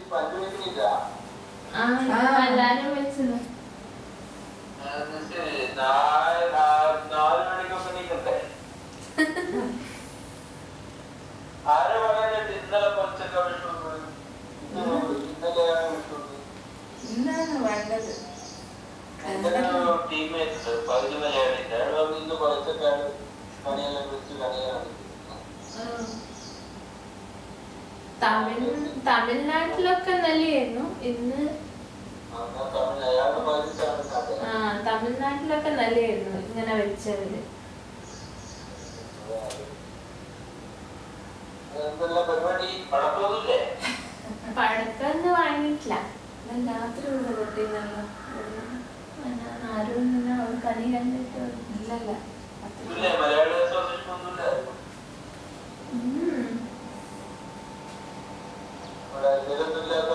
പല്ല് വെക്കുന്നില്ല ആ ഇന്ന് എല്ലാരും വെച്ചത് അത് ശരി നാല് നാ- നാല് മണിക്കൊക്കെ നീക്കട്ടെ ആരെ പറയാനായിട്ട് ഇന്നലെ കുറച്ചൊക്കെ വിഷു ഇന്നലെ വിഷു ഇന്നാണ് വേണ്ടത് എന്റെ ഒരു ടീമേറ്റ് പകുതി മലയാളിന്റെ അയാൾ പറഞ്ഞു ഇന്ന് കുറച്ചൊക്കെ പണിയെല്ലാം വിളിച്ച് കളിയാണ് തമിഴ് തമിഴ്നാട്ടിലൊക്കെ നല്ലയായിരുന്നു ഇന്ന് തമിഴ് അയാളുടെ പകുതിച്ചാണ് കഥ ആ തമിഴ്നാട്ടിലൊക്കെ നല്ലയായിരുന്നു ഇങ്ങനെ വെച്ചവര് എന്തെല്ലാം പരിപാടി പടക്കൊന്നുമില്ലേ പഴക്കൊന്നും വാങ്ങിയിട്ടില്ല ഞാൻ രാത്രി ഇവിടെ കൊട്ടിയിരുന്നല്ലോ പിന്നെ ആരും ഇങ്ങനെ ഒരു കളി കണ്ടിട്ട് ഇല്ലല്ല അത്ര ഇല്ലേ മലയാളി അസോസിയേഷൻ ഒന്നുമില്ല ഉം. ഇവിടെ വിവരമില്ലാത്ത